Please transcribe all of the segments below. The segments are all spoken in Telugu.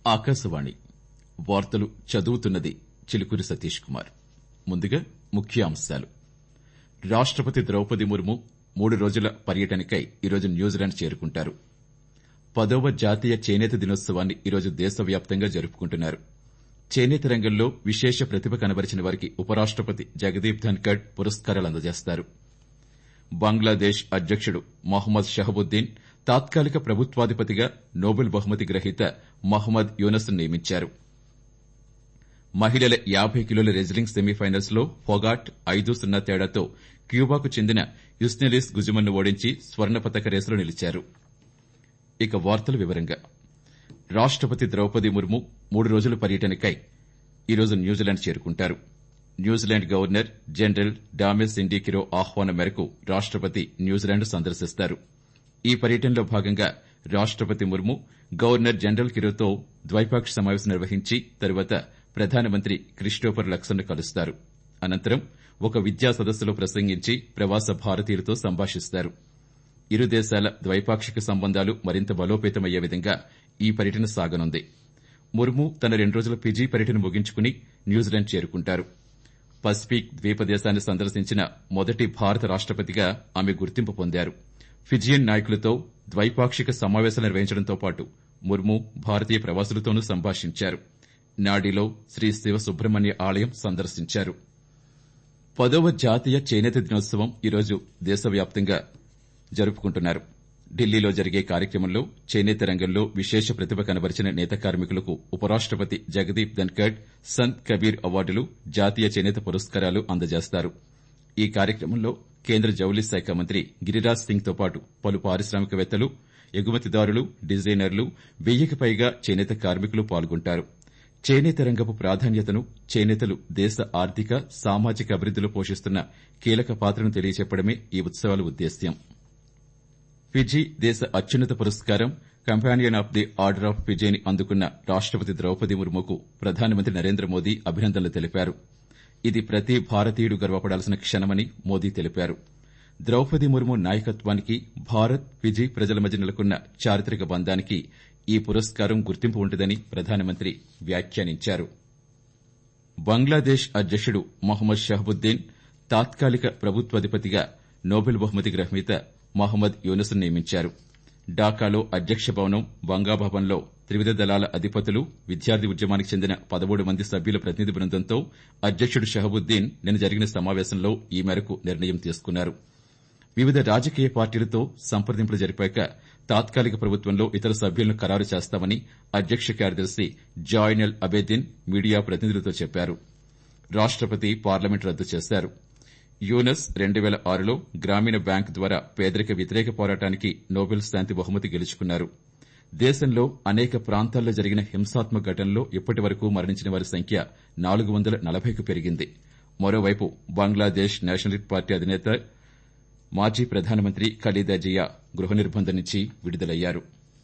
ఆకాశవాణి వార్తలు చదువుతున్నది చిలుకూరి సతీష్ కుమార్ ముందుగా ముఖ్యాంశాలు రాష్టపతి ద్రౌపది ముర్ము మూడు రోజుల పర్యటనకై ఈరోజు న్యూజిలాండ్ చేరుకుంటారు పదవ జాతీయ చేనేత దినోత్సవాన్ని ఈరోజు దేశవ్యాప్తంగా జరుపుకుంటున్నారు చేనేత రంగంలో విశేష ప్రతిభ కనబరిచిన వారికి ఉపరాష్టపతి జగదీప్ ధన్కడ్ పురస్కారాలు అందజేస్తారు బంగ్లాదేశ్ అధ్యకుడు మొహమ్మద్ షహబుద్దీన్ తాత్కాలిక ప్రభుత్వాధిపతిగా నోబెల్ బహుమతి గ్రహీత మహ్మద్ యూనస్ ను నియమించారు మహిళల యాబై కిలోల రెజ్లింగ్ సెమీఫైనల్స్ లో ఫొగాట్ ఐదు సున్నా తేడాతో క్యూబాకు చెందిన యుస్నెలిస్ గుజుమన్ ను ఓడించి స్వర్ణ పతక రేసులో నిలిచారు ఇక వార్తల వివరంగా రాష్టపతి ద్రౌపది ముర్ము మూడు రోజుల పర్యటనకై ఈరోజు న్యూజిలాండ్ చేరుకుంటారు New Zealand governor general Dame Cindy Kiro ఆహ్వానం మేరకు రాష్టపతి న్యూజిలాండ్ సందర్శిస్తారు ఈ పర్యటనలో భాగంగా రాష్టపతి ముర్ము గవర్నర్ జనరల్ కిరోతో ద్వైపాక్షిక సమావేశం నిర్వహించి తరువాత ప్రధానమంత్రి క్రిస్టోఫర్ లక్సన్ ను కలుస్తారు అనంతరం ఒక విద్యా సదస్సులో ప్రసంగించి ప్రవాస భారతీయులతో సంభాషిస్తారు ఇరు దేశాల ద్వైపాక్షిక సంబంధాలు మరింత బలోపేతమయ్యే విధంగా ఈ పర్యటన సాగనుంది ముర్ము తన రెండు రోజుల ఫిజీ పర్యటన ముగించుకుని న్యూజిలాండ్ చేరుకుంటారు పసిఫిక్ ద్వీప దేశాన్ని సందర్శించిన మొదటి భారత రాష్టపతిగా ఆమె గుర్తింపు పొందారు ఫిజియన్ నాయకులతో ద్వైపాక్షిక సమావేశాలు నిర్వహించడంతో పాటు ముర్ము భారతీయ ప్రవాసులతోనూ సంభాషించారు నాడిలో శ్రీ శివ సుబ్రహ్మణ్య ఆలయం సందర్శించారు పదవ జాతీయ చేనేత దినోత్సవం ఈరోజు దేశవ్యాప్తంగా జరుపుకుంటున్నారు ఢిల్లీలో జరిగే కార్యక్రమంలో చేనేత రంగంలో విశేష ప్రతిభ కనబరిచిన నేత కార్మికులకు ఉపరాష్టపతి జగదీప్ ధన్కడ్ సంత్ కబీర్ అవార్డులు జాతీయ చేనేత పురస్కారాలు అందజేస్తారు ఈ కార్యక్రమంలో కేంద్ర జౌళి శాఖ మంత్రి గిరిరాజ్ సింగ్ తో పాటు పలు పారిశ్రామికవేత్తలు ఎగుమతిదారులు డిజైనర్లు వెయ్యికి పైగా చేనేత కార్మికులు పాల్గొంటారు చేనేత రంగపు ప్రాధాన్యతను చేనేతలు దేశ ఆర్థిక సామాజిక అభివృద్దిలో పోషిస్తున్న కీలక పాత్రను తెలియచెప్పడమే ఈ ఉత్సవాల ఉద్దేశ్యం ఫిజీ దేశ అత్యున్నత పురస్కారం companion of the order of ఫిజీని అందుకున్న రాష్టపతి ద్రౌపది ముర్ముకు ప్రధానమంత్రి నరేంద్ర మోదీ అభినందనలు తెలిపారు ఇది ప్రతి భారతీయుడు గర్వపడాల్సిన క్షణమని మోదీ తెలిపారు ద్రౌపది ముర్ము నాయకత్వానికి భారత్ ఫిజీ ప్రజల మధ్య నెలకొన్న చారిత్రక బంధానికి ఈ పురస్కారం గుర్తింపు ఉంటుందని ప్రధానమంత్రి వ్యాఖ్యానించారు బంగ్లాదేశ్ అధ్యకుడు మొహమ్మద్ షహబుద్దీన్ తాత్కాలిక ప్రభుత్వాధిపతిగా నోబెల్ బహుమతి గ్రహీత మహ్మద్ యూనస్ ను నియమించారు ఢాకాలో అధ్యక్ష భవనం బంగాభవన్లో త్రివిధ దళాల అధిపతులు విద్యార్థి ఉద్యమానికి చెందిన పదమూడు మంది సభ్యుల ప్రతినిధి బృందంతో అధ్యకుడు షహబుద్దీన్ నిన్న జరిగిన సమావేశంలో ఈ మేరకు నిర్ణయం తీసుకున్నారు వివిధ రాజకీయ పార్టీలతో సంప్రదింపులు జరిపాక తాత్కాలిక ప్రభుత్వంలో ఇతర సభ్యులను ఖరారు చేస్తామని అధ్యక్ష కార్యదర్శి జాయినల్ అబేదిన్ మీడియా ప్రతినిధులతో చెప్పారు రాష్టపతి పార్లమెంట్ రద్దు చేశారు యూనస్ రెండు పేల ఆరులో గ్రామీణ బ్యాంక్ ద్వారా పేదరిక వ్యతిరేక పోరాటానికి నోబెల్ శాంతి బహుమతి గెలుచుకున్నారు దేశంలో అనేక ప్రాంతాల్లో జరిగిన హింసాత్మక ఘటనల్లో ఇప్పటి వరకు మరణించిన వారి సంఖ్య నాలుగు వందల నలభైకు పెరిగింది మరోవైపు బంగ్లాదేశ్ నేషనలిస్ట్ పార్టీ అధినేత మాజీ ప్రధానమంత్రి ఖలీదా జియా గృహ నిర్బంధం నుంచి విడుదలయ్యారు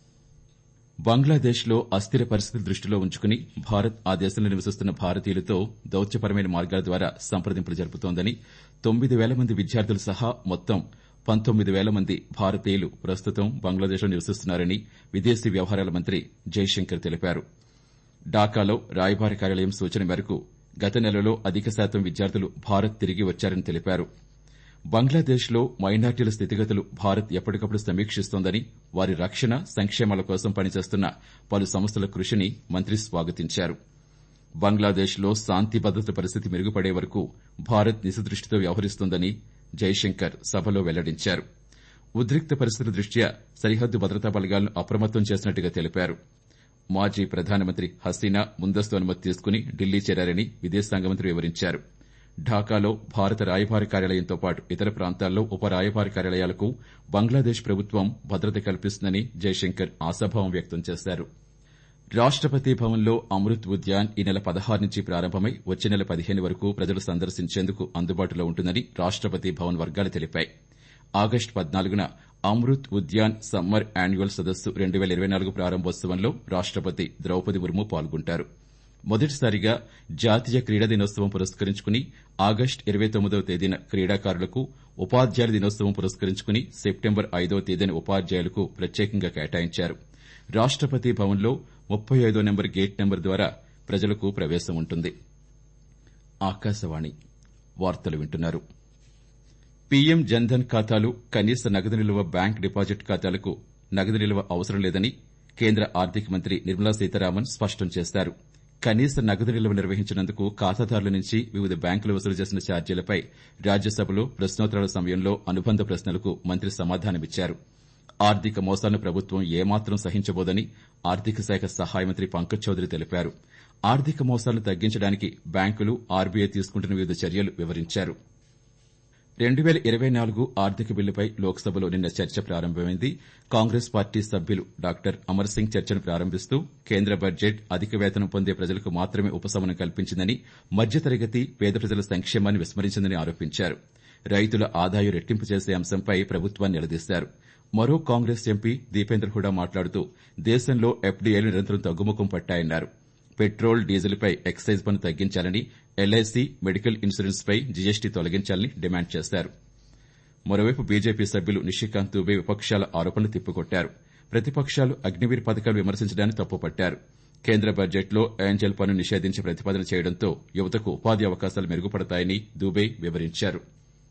బంగ్లాదేశ్లో అస్థిర పరిస్థితులు దృష్టిలో ఉంచుకుని భారత్ ఆ దేశంలో నివసిస్తున్న భారతీయులతో దౌత్యపరమైన మార్గాల ద్వారా సంప్రదింపులు జరుపుతోందని తొమ్మిది పేల మంది విద్యార్థులు సహా మొత్తం పంతొమ్మిది పేల మంది భారతీయులు ప్రస్తుతం బంగ్లాదేశ్లో నివసిస్తున్నారని విదేశీ వ్యవహారాల మంత్రి జైశంకర్ తెలిపారు ఢాకాలో రాయబార కార్యాలయం సూచన మేరకు గత నెలలో అధిక శాతం విద్యార్థులు భారత్ తిరిగి వచ్చారని తెలిపారు బంగ్లాదేశ్లో మైనార్టీల స్థితిగతులు భారత్ ఎప్పటికప్పుడు సమీక్షిస్తోందని వారి రక్షణ సంక్షేమాల కోసం పనిచేస్తున్న పలు సంస్థల కృషిని మంత్రి స్వాగతించారు బంగ్లాదేశ్లో శాంతి భద్రతల పరిస్థితి మెరుగుపడే వరకు భారత్ నిశదృష్టితో వ్యవహరిస్తోందని జైశంకర్ సభలో వెల్లడించారు ఉద్రిక్త పరిస్థితుల దృష్ట్యా సరిహద్దు భద్రతా బలగాలను అప్రమత్తం చేసినట్టుగా తెలిపారు మాజీ ప్రధానమంత్రి హసీనా ముందస్తు అనుమతి తీసుకుని ఢిల్లీ చేరారని విదేశాంగ మంత్రి వివరించారు ఢాకాలో భారత రాయబార కార్యాలయంతో పాటు ఇతర ప్రాంతాల్లో ఉప రాయబార కార్యాలయాలకు బంగ్లాదేశ్ ప్రభుత్వం భద్రత కల్పిస్తుందని జైశంకర్ ఆశాభావం వ్యక్తం చేశారు రాష్టపతి భవన్లో అమృత్ ఉద్యాన్ ఈ నెల పదహారు నుంచి ప్రారంభమై వచ్చే నెల పదిహేను వరకు ప్రజలు సందర్శించేందుకు అందుబాటులో ఉంటుందని రాష్టపతి భవన్ వర్గాలు తెలిపాయి ఆగస్టు పద్నాలుగున అమృత్ ఉద్యాన్ సమ్మర్ యాన్యువల్ సదస్సు రెండు పేల ఇరవై నాలుగు ప్రారంభోత్సవంలో రాష్టపతి ద్రౌపది ముర్ము పాల్గొంటారు మొదటిసారిగా జాతీయ క్రీడా దినోత్సవం పురస్కరించుకుని ఆగస్టు ఇరవై తొమ్మిదవ తేదీన క్రీడాకారులకు ఉపాధ్యాయుల దినోత్సవం పురస్కరించుకుని సెప్టెంబర్ ఐదవ తేదీన ఉపాధ్యాయులకు ప్రత్యేకంగా కేటాయించారు రాష్టపతి భవన్లో ముప్పై ఐదో నెంబర్ గేట్ నెంబర్ ద్వారా ప్రజలకు ప్రవేశం ఉంటుంది ఆకాశవాణి వార్తలు వింటున్నారు పీఎం జన్ధన్ ఖాతాలు కనీస నగదు నిల్వ బ్యాంక్ డిపాజిట్ ఖాతాలకు నగదు నిల్వ అవసరం లేదని కేంద్ర ఆర్థిక మంత్రి నిర్మలా సీతారామన్ స్పష్టం చేశారు కనీస నగదు నిల్వ నిర్వహించినందుకు ఖాతాదారుల నుంచి వివిధ బ్యాంకులు వసూలు చేసిన ఛార్జీలపై రాజ్యసభలో ప్రశ్నోత్తరాల సమయంలో అనుబంధ ప్రశ్నలకు మంత్రి సమాధానమిచ్చారు ఆర్థిక మోసాలను ప్రభుత్వం ఏమాత్రం సహించబోదని ఆర్థిక శాఖ సహాయ మంత్రి పంకజ్ చౌదరి తెలిపారు ఆర్థిక మోసాలను తగ్గించడానికి బ్యాంకులు ఆర్బీఐ తీసుకుంటున్న వివిధ చర్యలు వివరించారు రెండు పేల ఇరవై నాలుగు ఆర్థిక బిల్లుపై లోక్సభలో నిన్న చర్చ ప్రారంభమైంది కాంగ్రెస్ పార్టీ సభ్యులు డాక్టర్ అమర్ సింగ్ చర్చను ప్రారంభిస్తూ కేంద్ర బడ్జెట్ అధిక వేతనం పొందే ప్రజలకు మాత్రమే ఉపశమనం కల్పించిందని మధ్యతరగతి పేద ప్రజల సంక్షేమాన్ని విస్మరించిందని ఆరోపించారు రైతుల ఆదాయం రెట్టింపు చేసే అంశంపై ప్రభుత్వాన్ని నిలదీశారు మరో కాంగ్రెస్ ఎంపీ దీపేందర్ హుడా మాట్లాడుతూ దేశంలో ఎఫ్డీఐలు నిరంతరం తగ్గుముఖం పట్టాయన్నారు పెట్రోల్ డీజిల్పై ఎక్సైజ్ పన్ను తగ్గించాలని ఎల్ఐసి మెడికల్ ఇన్సూరెన్స్ పై జీఎస్టీ తొలగించాలని డిమాండ్ చేశారు మరోవైపు బీజేపీ సభ్యులు నిషికాంత్ దూబే విపక్షాల ఆరోపణలు తిప్పికొట్టారు ప్రతిపక్షాలు అగ్నివీర్ పథకాలు విమర్శించడాన్ని తప్పుపట్టారు కేంద్ర బడ్జెట్లో ఏంజల్ పన్ను నిషేధించి ప్రతిపాదన చేయడంతో యువతకు ఉపాధి అవకాశాలు మెరుగుపడతాయని దూబే వివరించారు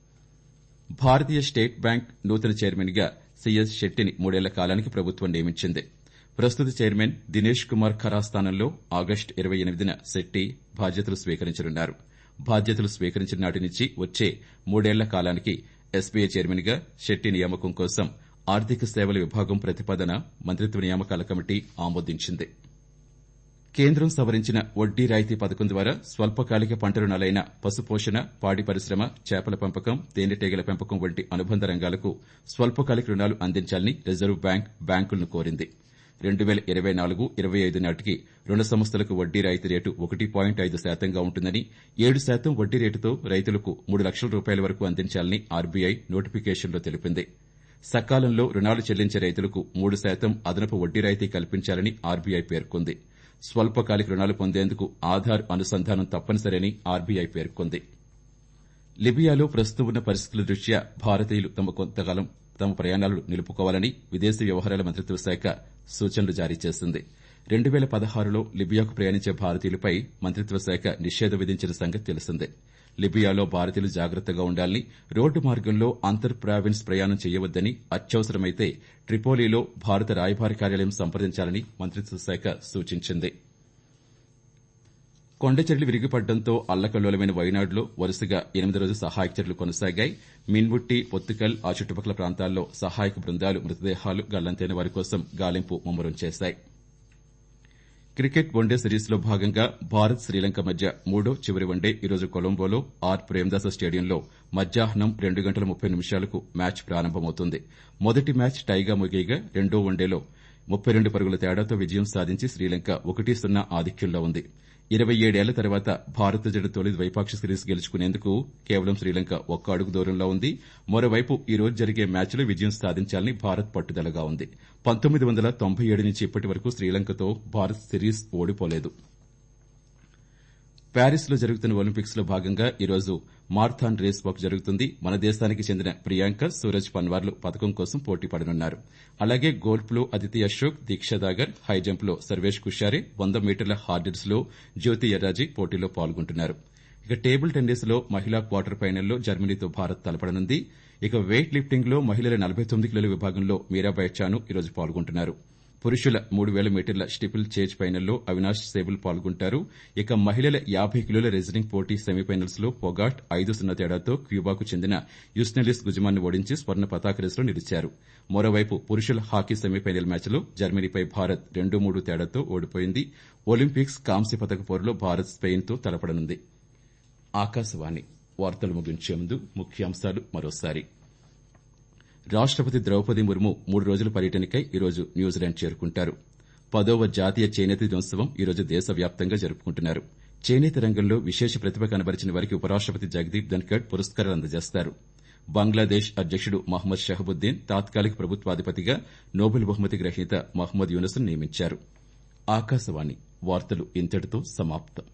భారతీయ స్టేట్ బ్యాంక్ నూతన చైర్మన్ గా సీఎస్ శెట్టిని మూడేళ్ల కాలానికి ప్రభుత్వం నియమించింది ప్రస్తుత చైర్మన్ దినేష్ కుమార్ ఖరా స్థానంలో ఆగస్టు ఇరవై ఎనిమిదిన శెట్టి బాధ్యతలు స్వీకరించనున్నారు బాధ్యతలు స్వీకరించిన నాటి నుంచి వచ్చే మూడేళ్ల కాలానికి ఎస్బీఐ చైర్మన్ గా శెట్టి నియామకం కోసం ఆర్థిక సేవల విభాగం ప్రతిపాదన మంత్రిత్వ నియామకాల కమిటీ ఆమోదించింది కేంద్రం సవరించిన వడ్డీ రాయితీ పథకం ద్వారా స్వల్పకాలిక పంట రుణాలైన పశుపోషణ పాడి పరిశ్రమ చేపల పెంపకం తేనెటీగల పెంపకం వంటి అనుబంధ రంగాలకు స్వల్పకాలిక రుణాలు అందించాలని రిజర్వ్ బ్యాంక్ బ్యాంకులను కోరింది రెండు పేల ఇరవై నాలుగు ఇరవై ఐదు నాటికి రుణ సంస్థలకు వడ్డీ రాయితీ రేటు ఒకటి పాయింట్ ఐదు శాతంగా ఉంటుందని ఏడు శాతం వడ్డీ రేటుతో రైతులకు మూడు లక్షల రూపాయల వరకు అందించాలని ఆర్బీఐ నోటిఫికేషన్లో తెలిపింది సకాలంలో రుణాలు చెల్లించే రైతులకు మూడు శాతం అదనపు వడ్డీ రాయితీ కల్పించాలని ఆర్బీఐ పేర్కొంది స్వల్పకాలిక రుణాలు పొందేందుకు ఆధార్ అనుసంధానం తప్పనిసరని ఆర్బీఐ పేర్కొంది లిబియాలో ప్రస్తుతం ఉన్న పరిస్థితుల దృష్ట్యా భారతీయులు తమ కొంతకాలం తమ ప్రయాణాలను నిలుపుకోవాలని విదేశీ వ్యవహారాల మంత్రిత్వ శాఖ సూచనలు జారీ చేసింది రెండు పేల పదహారులో లిబియాకు ప్రయాణించే భారతీయులపై మంత్రిత్వ శాఖ నిషేధం విధించిన సంగతి తెలిసిందే లిబియాలో భారతీయులు జాగ్రత్తగా ఉండాలని రోడ్డు మార్గంలో అంతర్ ప్రావిన్స్ ప్రయాణం చేయవద్దని అత్యవసరమైతే ట్రిపోలీలో భారత రాయబార కార్యాలయం సంప్రదించాలని మంత్రిత్వ శాఖ సూచించింది కొండచర్యలు విరిగిపడడంతో అల్లకల్లోలమైన వైనాడులో వరుసగా ఎనిమిది రోజు సహాయక చర్యలు కొనసాగాయి మిన్ముట్టి పొత్తుకల్ ఆ చుట్టుపక్కల ప్రాంతాల్లో సహాయక బృందాలు మృతదేహాలు గల్లంతైన వారి కోసం గాలింపు ముమ్మరం చేశాయి క్రికెట్ వన్డే సిరీస్లో భాగంగా భారత్ శ్రీలంక మధ్య మూడో చివరి వన్డే ఈరోజు కొలంబోలో ఆర్ ప్రేమదాస స్టేడియంలో మధ్యాహ్నం రెండు గంటల ముప్పై నిమిషాలకు మ్యాచ్ ప్రారంభమవుతుంది మొదటి మ్యాచ్ టైగా ముగియగా రెండో వన్డేలో ముప్పై రెండు పరుగుల తేడాతో విజయం సాధించి శ్రీలంక ఒకటి సున్నా ఆధిక్యంలో ఉంది ఇరవై ఏడేళ్ల తర్వాత భారత జట్టు తొలి ద్వైపాక్షిక సిరీస్ గెలుచుకునేందుకు కేవలం శ్రీలంక ఒక్క అడుగు దూరంలో ఉంది మరోవైపు ఈ రోజు జరిగే మ్యాచ్లో విజయం సాధించాలని భారత్ పట్టుదలగా ఉంది పంతొమ్మిది వందల తొంభై ఏడు నుంచి ఇప్పటి వరకు శ్రీలంకతో భారత్ సిరీస్ ఓడిపోలేదు ప్యారిస్ లో జరుగుతున్న ఒలింపిక్స్ లో భాగంగా ఈరోజు మార్థాన్ రేస్ వాక్ జరుగుతుంది మన దేశానికి చెందిన ప్రియాంక సూరజ్ పన్వార్లు పథకం కోసం పోటీ పడనున్నారు అలాగే గోల్ఫ్ లో అదితి అశోక్ దీక్ష దాగర్ హై జంప్ లో సర్వేష్ కుషారే వంద మీటర్ల హార్డిల్స్ లో జ్యోతి ఎర్రాజీ పోటీలో పాల్గొంటున్నారు ఇక టేబుల్ టెన్నిస్ లో మహిళా క్వార్టర్ ఫైనల్లో జర్మనీతో భారత్ తలపడనుంది ఇక వెయిట్ లిఫ్టింగ్ లో మహిళల నలభై తొమ్మిది కిలోల విభాగంలో మీరాబాయ్ చాను ఈరోజు పాల్గొంటున్నారు పురుషుల మూడు వేల మీటర్ల స్టిపుల్ చేజ్ ఫైనల్లో అవినాష్ సేబుల్ పాల్గొంటారు ఇక మహిళల యాబై కిలోల రెజ్లింగ్ పోటీ సెమీఫైనల్స్ లో పొగాట్ ఐదు సున్నా తేడాతో క్యూబాకు చెందిన యుస్నెలిస్ గుజమాన్ని ఓడించి స్వర్ణ పతాక రేసులో నిలిచారు మరోవైపు పురుషుల హాకీ సెమీఫైనల్ మ్యాచ్లో జర్మనీపై భారత్ రెండు మూడు తేడాతో ఓడిపోయింది ఒలింపిక్స్ కాంస్య పతక పోరులో భారత్ స్పెయిన్తో తలపడనుంది ఆకాశవాణి వార్తలు ముగించే ముందు ముఖ్యాంశాలు మరోసారి రాష్టపతి ద్రౌపది ముర్ము మూడు రోజుల పర్యటనకై ఈరోజు న్యూజిలాండ్ చేరుకుంటారు పదోవ జాతీయ చేనేత దినోత్సవం ఈరోజు దేశవ్యాప్తంగా జరుపుకుంటున్నారు చేనేత రంగంలో విశేష ప్రతిభ కనబరిచిన వారికి ఉపరాష్టపతి జగదీప్ ధన్కడ్ పురస్కారాలు అందజేస్తారు బంగ్లాదేశ్ అధ్యకుడు మహ్మద్ షహబుద్దీన్ తాత్కాలిక ప్రభుత్వాధిపతిగా నోబెల్ బహుమతి గ్రహీత మహ్మద్ యూనస్ను నియమించారు ఆకాశవాణి వార్తలు ఇంతటితో సమాప్తం